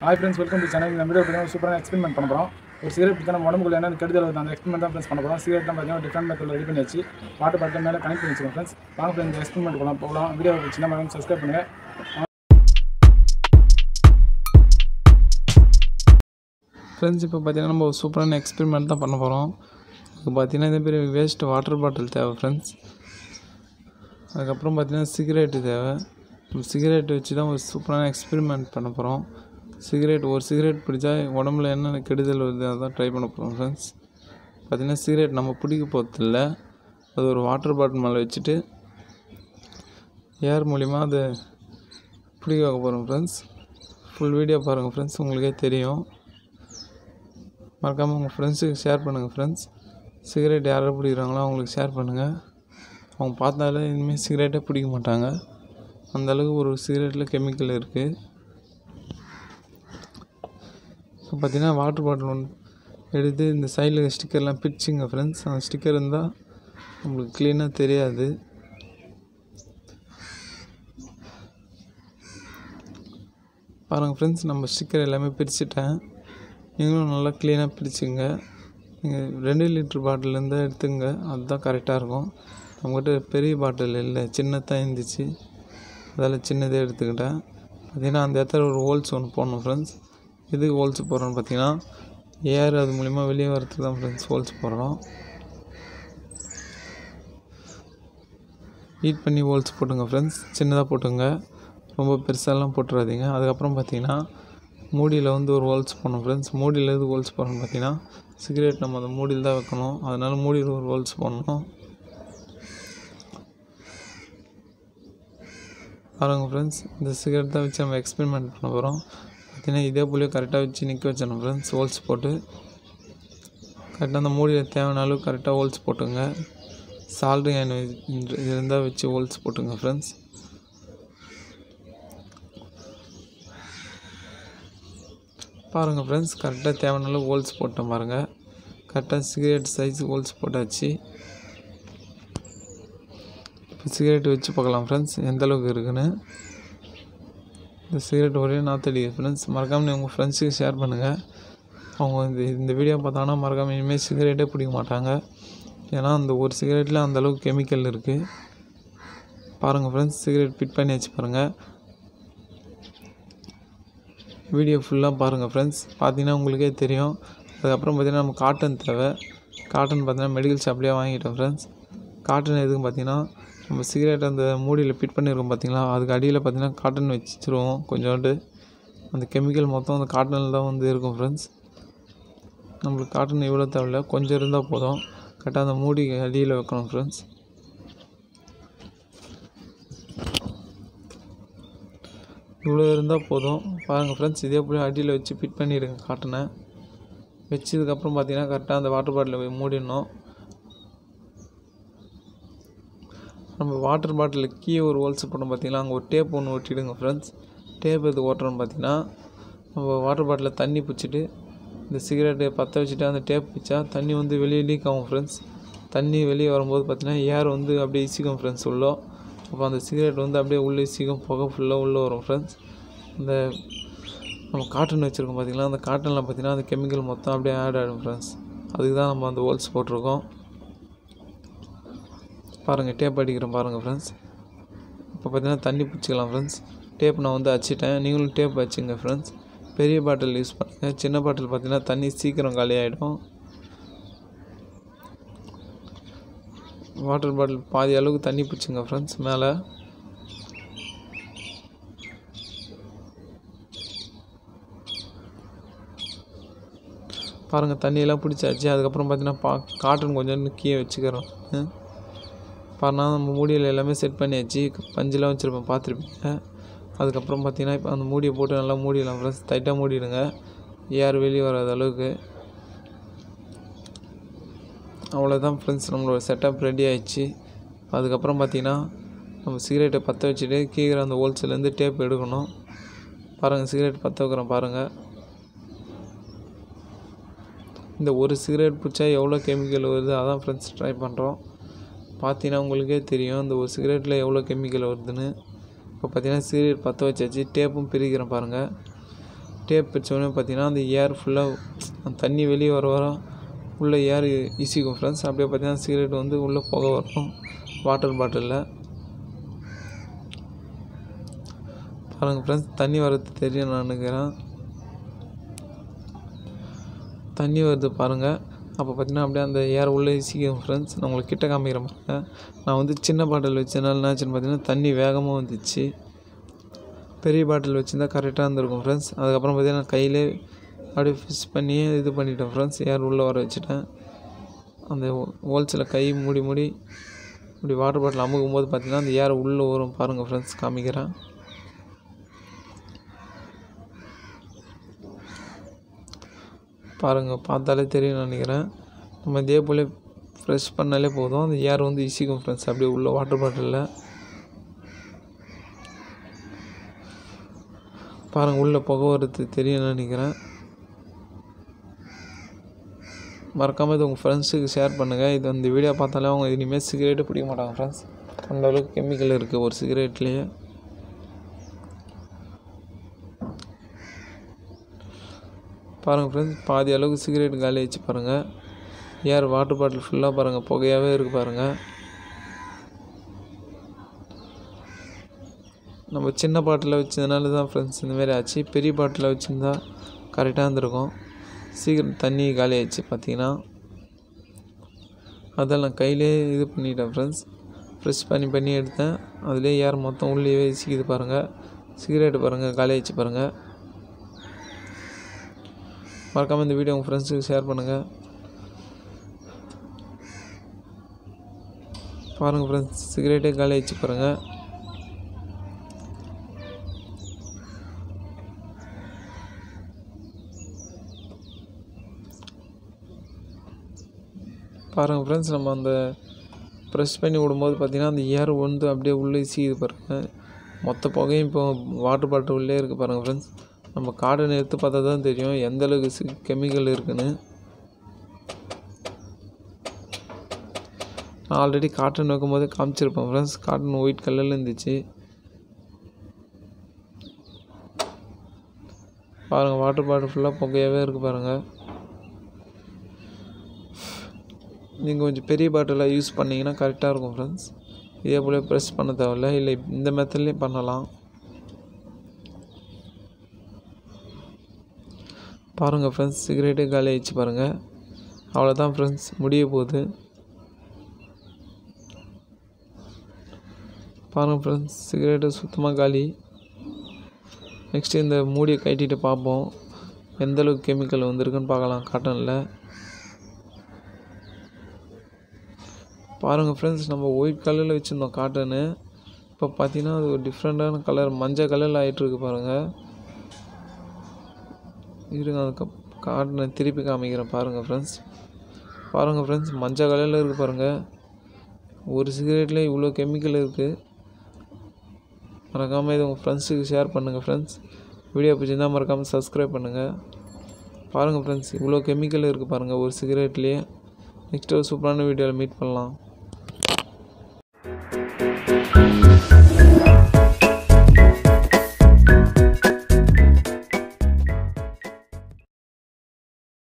hi friends welcome to channel இந்த video பார்த்தீங்கன்னா சூப்பரான எக்ஸ்பெரிமெண்ட் பண்ண போகிறோம் ஒரு சிகரெட் பற்றி நம்ம உடம்புக்குள்ள என்ன கெடுதல் வருது அந்த எக்ஸ்பெரிமெண்ட் தான் ஃப்ரெண்ட்ஸ் பண்ண போகிறோம் சிகரெட் தான் பார்த்தீங்கன்னா டிஃப்ரெண்ட் மெத்தடில் ரெடி பண்ணி வச்சு வாட்டர் பாட்டில் மேலே கனெக்ட் பண்ணி வச்சுக்கோங்க ஃப்ரெண்ட்ஸ் வாங்க ஃப்ரெண்ட்ஸ் இந்த எக்ஸ்பெரிமெண்ட் போகலாம் போகலாம் வீடியோ சின்ன மேடம் சப்ஸ்கிரைப் பண்ணுங்கள் ஃப்ரெண்ட்ஸ் இப்போ பார்த்தீங்கன்னா நம்ம ஒரு சூப்பரான எக்ஸ்பெரிமெண்ட் தான் பண்ண போகிறோம் இப்போ பார்த்தீங்கன்னா இதே பெரிய வேஸ்ட் வாட்டர் பாட்டில் தேவை ஃப்ரெண்ட்ஸ் அதுக்கப்புறம் பார்த்தீங்கன்னா சிகரெட்டு தேவை சிகரெட் வச்சு தான் ஒரு சூப்பரான எக்ஸ்பெரிமெண்ட் பண்ண போகிறோம் சிகரெட் ஒரு சிகரெட் பிடிச்சா உடம்புல என்னென்ன கெடுதல் வருது அதான் ட்ரை பண்ண போகிறோம் ஃப்ரெண்ட்ஸ் பார்த்தீங்கன்னா சிகரெட் நம்ம பிடிக்க போகிறதில்ல அது ஒரு வாட்டர் பாட்டில் மேலே வச்சுட்டு ஏர் மூலிமா அதை பிடிக்க வைக்க போகிறோம் ஃப்ரெண்ட்ஸ் ஃபுல் வீடியோ பாருங்கள் ஃப்ரெண்ட்ஸ் உங்களுக்கே தெரியும் மறக்காமல் உங்கள் ஃப்ரெண்ட்ஸுக்கு ஷேர் பண்ணுங்கள் ஃப்ரெண்ட்ஸ் சிகரெட் யாரை பிடிக்கிறாங்களோ அவங்களுக்கு ஷேர் பண்ணுங்கள் அவங்க பார்த்தாலே இனிமேல் சிகரெட்டே பிடிக்க மாட்டாங்க அந்த அளவுக்கு ஒரு சிகரெட்டில் கெமிக்கல் இருக்குது இப்போ பார்த்தீங்கன்னா வாட்டர் பாட்டில் ஒன்று எடுத்து இந்த சைடில் ஸ்டிக்கர்லாம் பிரிச்சுங்க ஃப்ரெண்ட்ஸ் அந்த ஸ்டிக்கர் இருந்தால் நம்மளுக்கு க்ளீனாக தெரியாது பாருங்கள் ஃப்ரெண்ட்ஸ் நம்ம ஸ்டிக்கர் எல்லாமே பிரிச்சுட்டேன் நீங்களும் நல்லா க்ளீனாக பிரிச்சுங்க நீங்கள் ரெண்டு லிட்ரு பாட்டில் இருந்தால் எடுத்துங்க அதுதான் கரெக்டாக இருக்கும் நம்மக்கிட்ட பெரிய பாட்டில் இல்லை சின்னதாக இருந்துச்சு அதால் சின்னதே எடுத்துக்கிட்டேன் பார்த்தீங்கன்னா அந்த இடத்துல ஒரு ஹோல்ஸ் ஒன்று போடணும் ஃப்ரெண்ட்ஸ் எதுக்கு ஹோல்ஸ் போடுறோன்னு பார்த்தீங்கன்னா ஏர் அது மூலிமா வெளியே வரதுக்கு தான் ஃப்ரெண்ட்ஸ் ஹோல்ஸ் போடுறோம் ஹீட் பண்ணி ஹோல்ஸ் போட்டுங்க ஃப்ரெண்ட்ஸ் சின்னதாக போட்டுங்க ரொம்ப பெருசாலாம் போட்டுறாதீங்க அதுக்கப்புறம் பார்த்தீங்கன்னா மூடியில் வந்து ஒரு ஹோல்ஸ் போடணும் ஃப்ரெண்ட்ஸ் மூடியில் எது ஹோல்ஸ் போடணும் பார்த்தீங்கன்னா சிகரெட் நம்ம அந்த மூடியில் தான் வைக்கணும் அதனால் மூடியில் ஒரு ஹோல்ஸ் போடணும் பாருங்கள் ஃப்ரெண்ட்ஸ் இந்த சிகரெட் தான் வச்சு நம்ம எக்ஸ்பெரிமெண்ட் பண்ண போகிறோம் பார்த்தீங்கன்னா இதே போலயே கரெக்டாக வச்சு நிற்க வச்சிடணும் ஃப்ரெண்ட்ஸ் ஹோல்ஸ் போட்டு கரெக்டாக அந்த மூடியில் தேவையான அளவு கரெக்டாக ஹோல்ஸ் போட்டுங்க சால்ட் இது இருந்தால் வச்சு ஹோல்ஸ் போட்டுங்க ஃப்ரெண்ட்ஸ் பாருங்கள் ஃப்ரெண்ட்ஸ் கரெக்டாக தேவையான அளவு ஹோல்ஸ் போட்டேன் பாருங்கள் கரெக்டாக சிகரெட் சைஸ் ஹோல்ஸ் போட்டாச்சு இப்போ சிகரெட் வச்சு பார்க்கலாம் ஃப்ரெண்ட்ஸ் எந்த அளவுக்கு இருக்குன்னு இந்த சிகரெட் ஒரே நாத்தடி ஃப்ரெண்ட்ஸ் மறக்காமல் உங்கள் ஃப்ரெண்ட்ஸுக்கு ஷேர் பண்ணுங்கள் அவங்க இந்த இந்த வீடியோ பார்த்தாங்கன்னா மறக்காமல் இனிமேல் சிகரெட்டே பிடிக்க மாட்டாங்க ஏன்னா அந்த ஒரு சிகரெட்டில் அந்த அளவுக்கு கெமிக்கல் இருக்குது பாருங்கள் ஃப்ரெண்ட்ஸ் சிகரெட் ஃபிட் பண்ணி வச்சு பாருங்கள் வீடியோ ஃபுல்லாக பாருங்கள் ஃப்ரெண்ட்ஸ் பார்த்தீங்கன்னா உங்களுக்கே தெரியும் அதுக்கப்புறம் பார்த்தீங்கன்னா நம்ம காட்டன் தேவை காட்டன் பார்த்தீங்கன்னா மெடிக்கல் ஷாப்லேயே வாங்கிட்டோம் ஃப்ரெண்ட்ஸ் காட்டன் எதுக்கு பார்த்தீங்கன்னா நம்ம சிகரெட் அந்த மூடியில் ஃபிட் பண்ணியிருக்கோம் பார்த்தீங்களா அதுக்கு அடியில் பார்த்தீங்கன்னா காட்டன் வச்சிருவோம் கொஞ்சோண்டு அந்த கெமிக்கல் மொத்தம் அந்த காட்டனில் தான் வந்து இருக்கும் ஃப்ரெண்ட்ஸ் நம்மளுக்கு காட்டன் இவ்வளோ தேவையில்ல கொஞ்சம் இருந்தால் போதும் கரெக்டாக அந்த மூடி அடியில் வைக்கணும் ஃப்ரெண்ட்ஸ் இவ்வளோ இருந்தால் போதும் பாருங்கள் ஃப்ரெண்ட்ஸ் இதே போல் அடியில் வச்சு ஃபிட் பண்ணிடுங்க காட்டனை வச்சதுக்கப்புறம் பார்த்தீங்கன்னா கரெக்டாக அந்த வாட்டர் பாட்டிலில் போய் மூடிடணும் நம்ம வாட்டர் பாட்டிலில் கீழே ஒரு ஹோல்ஸ் போட்டோம் பார்த்தீங்களா அங்கே ஒரு டேப் ஒன்று ஒட்டிடுங்க ஃப்ரெண்ட்ஸ் டேப் எது ஓட்டுறோன்னு பார்த்தீங்கன்னா நம்ம வாட்டர் பாட்டிலில் தண்ணி பிடிச்சிட்டு இந்த சிகரெட்டை பற்ற வச்சுட்டு அந்த டேப் பிடிச்சா தண்ணி வந்து வெளியே லீக் ஆகும் ஃப்ரெண்ட்ஸ் தண்ணி வெளியே வரும்போது பார்த்தீங்கன்னா ஏர் வந்து அப்படியே இசிக்கும் ஃப்ரெண்ட்ஸ் உள்ளே அப்போ அந்த சிகரெட் வந்து அப்படியே உள்ளே இசிக்கும் புகை ஃபுல்லாக உள்ளே வரும் ஃப்ரெண்ட்ஸ் இந்த நம்ம காட்டன் வச்சுருக்கோம் பார்த்தீங்களா அந்த காட்டனில் பார்த்தீங்கன்னா அந்த கெமிக்கல் மொத்தம் அப்படியே ஆட் ஆகிடும் ஃப்ரெண்ட்ஸ் அதுக்கு தான் நம்ம அந்த ஹோல்ஸ் போட்டிருக்கோம் பாருங்கள் டேப் அடிக்கிறோம் பாருங்கள் ஃப்ரெண்ட்ஸ் இப்போ பார்த்தீங்கன்னா தண்ணி பிடிச்சிக்கலாம் ஃப்ரெண்ட்ஸ் டேப் நான் வந்து அடிச்சிட்டேன் நீங்களும் டேப் வச்சுங்க ஃப்ரெண்ட்ஸ் பெரிய பாட்டில் யூஸ் பண்ணுங்கள் சின்ன பாட்டில் பார்த்தீங்கன்னா தண்ணி சீக்கிரம் காலியாகிடும் வாட்டர் பாட்டில் பாதி அளவுக்கு தண்ணி பிடிச்சிங்க ஃப்ரெண்ட்ஸ் மேலே பாருங்கள் தண்ணியெல்லாம் பிடிச்சாச்சு அதுக்கப்புறம் பார்த்தீங்கன்னா பா காட்டன் கொஞ்சம் கீழே வச்சுக்கிறோம் பாருனா நம்ம மூடியில் எல்லாமே செட் பண்ணியாச்சு பஞ்செலாம் வச்சுருப்பேன் பார்த்துருப்பீங்க அதுக்கப்புறம் பார்த்தீங்கன்னா இப்போ அந்த மூடியை போட்டு நல்லா மூடிடலாம் ஃப்ரெண்ட்ஸ் டைட்டாக மூடிடுங்க ஏர் வெளியே வராத அளவுக்கு அவ்வளோதான் ஃப்ரெண்ட்ஸ் நம்மளோட செட்டப் ரெடி ஆயிடுச்சு அதுக்கப்புறம் பார்த்தீங்கன்னா நம்ம சிகரெட்டை பற்ற வச்சுட்டு கீழே அந்த ஹோல்சேலேருந்து டேப் எடுக்கணும் பாருங்கள் சிகரெட் பற்ற வைக்கிறோம் பாருங்கள் இந்த ஒரு சிகரெட் பிடிச்சா எவ்வளோ கெமிக்கல் வருது அதான் ஃப்ரெண்ட்ஸ் ட்ரை பண்ணுறோம் பார்த்தீங்கன்னா உங்களுக்கே தெரியும் இந்த ஒரு சிகரெட்டில் எவ்வளோ கெமிக்கல் வருதுன்னு இப்போ பார்த்தீங்கன்னா சிகரெட் பற்ற வச்சாச்சு டேப்பும் பிரிக்கிறேன் பாருங்கள் டேப் பிரித்தோடனே பார்த்தீங்கன்னா அந்த ஏர் ஃபுல்லாக தண்ணி வெளியே வர வர உள்ளே ஏர் இசிக்கும் ஃப்ரெண்ட்ஸ் அப்படியே பார்த்தீங்கன்னா சிகரெட் வந்து உள்ளே புகை வரும் வாட்டர் பாட்டிலில் பாருங்கள் ஃப்ரெண்ட்ஸ் தண்ணி வர்றது தெரியும் நான் நினைக்கிறேன் தண்ணி வருது பாருங்கள் அப்போ பார்த்தீங்கன்னா அப்படியே அந்த ஏர் உள்ளே இசிக்கும் ஃப்ரெண்ட்ஸ் நான் உங்களுக்கு கிட்ட காமிக்கிறேன் பாருங்க நான் வந்து சின்ன பாட்டில் வச்சதுனால என்னாச்சுன்னு பார்த்தீங்கன்னா தண்ணி வேகமாக வந்துச்சு பெரிய பாட்டில் வச்சுருந்தா கரெக்டாக இருந்திருக்கும் ஃப்ரெண்ட்ஸ் அதுக்கப்புறம் பார்த்தீங்கன்னா கையிலே அப்படியே ஃபிஷ் பண்ணி இது பண்ணிட்டேன் ஃப்ரெண்ட்ஸ் ஏர் உள்ளே வர வச்சுட்டேன் அந்த ஹோல்ஸில் கை மூடி மூடி இப்படி வாட்டர் பாட்டில் அமுக்கும் போது பார்த்தீங்கன்னா அந்த ஏர் உள்ளே வரும் பாருங்கள் ஃப்ரெண்ட்ஸ் காமிக்கிறேன் பாருங்கள் பார்த்தாலே தெரியும் நினைக்கிறேன் நம்ம இதே போல் ஃப்ரெஷ் பண்ணாலே போதும் அந்த ஏர் வந்து இசிக்கும் ஃப்ரெண்ட்ஸ் அப்படியே உள்ள வாட்டர் பாட்டிலில் பாருங்கள் உள்ளே புகை வருது தெரியும் நினைக்கிறேன் மறக்காமல் இது உங்கள் ஃப்ரெண்ட்ஸுக்கு ஷேர் பண்ணுங்கள் இது அந்த வீடியோ பார்த்தாலே அவங்க இனிமேல் சிகரெட்டு பிடிக்க மாட்டாங்க ஃப்ரெண்ட்ஸ் அந்த அளவுக்கு கெமிக்கல் இருக்குது ஒரு சிகரெட்லேயே பாருங்கள் ஃப்ரெண்ட்ஸ் பாதி அளவுக்கு சிகரெட் காலி ஆயிடுச்சு பாருங்கள் ஏர் வாட்டர் பாட்டில் ஃபுல்லாக பாருங்கள் புகையாகவே இருக்குது பாருங்கள் நம்ம சின்ன பாட்டில் வச்சதுனால தான் ஃப்ரெண்ட்ஸ் இந்தமாரி ஆச்சு பெரிய பாட்டில் வச்சுருந்தா கரெக்டாக இருந்திருக்கும் சீக்கிரம் தண்ணி காலி ஆயிடுச்சு பார்த்தீங்கன்னா அதெல்லாம் கையிலே இது பண்ணிட்டேன் ஃப்ரெண்ட்ஸ் ஃப்ரெஷ் பண்ணி பண்ணி எடுத்தேன் அதுலேயே ஏர் மொத்தம் உள்ளே சிக்கிது பாருங்கள் சிகரெட்டு பாருங்கள் காலி ஆயிடுச்சு பாருங்கள் மறக்காமல் இந்த வீடியோ உங்கள் ஃப்ரெண்ட்ஸுக்கு ஷேர் பண்ணுங்கள் பாருங்கள் ஃப்ரெண்ட்ஸ் சிகரெட்டே காலி ஆயிடுச்சு பாருங்கள் பாருங்கள் ஃப்ரெண்ட்ஸ் நம்ம அந்த ப்ரெஸ் பண்ணி விடும்போது பார்த்திங்கன்னா அந்த ஏர் வந்து அப்படியே உள்ளே சீது பாருங்கள் மொத்த புகையும் இப்போ வாட்டர் பாட்டில் உள்ளே இருக்குது பாருங்கள் ஃப்ரெண்ட்ஸ் நம்ம கார்டன் எடுத்து பார்த்தா தான் தெரியும் எந்த அளவுக்கு சி கெமிக்கல் இருக்குன்னு நான் ஆல்ரெடி காட்டன் வைக்கும்போதே காமிச்சிருப்பேன் ஃப்ரெண்ட்ஸ் காட்டன் ஒயிட் கலரில் இருந்துச்சு பாருங்கள் வாட்டர் பாட்டில் ஃபுல்லாக புகையாகவே இருக்குது பாருங்கள் நீங்கள் கொஞ்சம் பெரிய பாட்டிலாக யூஸ் பண்ணிங்கன்னா கரெக்டாக இருக்கும் ஃப்ரெண்ட்ஸ் இதே போல் ப்ரெஸ் பண்ண தேவையில்ல இல்லை இந்த மெத்தட்லேயும் பண்ணலாம் பாருங்கள் ஃப்ரெண்ட்ஸ் சிகரெட்டே காலி ஆயிடுச்சு பாருங்கள் அவ்வளோதான் ஃப்ரெண்ட்ஸ் முடிய போகுது பாருங்கள் ஃப்ரெண்ட்ஸ் சிகரெட்டு சுத்தமாக காலி நெக்ஸ்ட்டு இந்த மூடியை கட்டிட்டு பார்ப்போம் எந்த அளவுக்கு கெமிக்கல் வந்திருக்குன்னு பார்க்கலாம் காட்டனில் பாருங்கள் ஃப்ரெண்ட்ஸ் நம்ம ஒயிட் கலரில் வச்சுருந்தோம் காட்டனு இப்போ பார்த்தீங்கன்னா அது ஒரு டிஃப்ரெண்ட்டான கலர் மஞ்சள் கலரில் ஆகிட்டுருக்கு பாருங்கள் இருங்க அதுக்கு காட்டனை திருப்பி காமிக்கிறேன் பாருங்கள் ஃப்ரெண்ட்ஸ் பாருங்கள் ஃப்ரெண்ட்ஸ் மஞ்சள் கலரில் இருக்குது பாருங்கள் ஒரு சிகரெட்டில் இவ்வளோ கெமிக்கல் இருக்குது மறக்காமல் இது உங்கள் ஃப்ரெண்ட்ஸுக்கு ஷேர் பண்ணுங்கள் ஃப்ரெண்ட்ஸ் வீடியோ பிடிச்சிருந்தால் மறக்காமல் சப்ஸ்கிரைப் பண்ணுங்கள் பாருங்கள் ஃப்ரெண்ட்ஸ் இவ்வளோ கெமிக்கல் இருக்குது பாருங்கள் ஒரு சிகரெட்லேயே நெக்ஸ்ட் ஒரு சூப்பரான வீடியோவில் மீட் பண்ணலாம்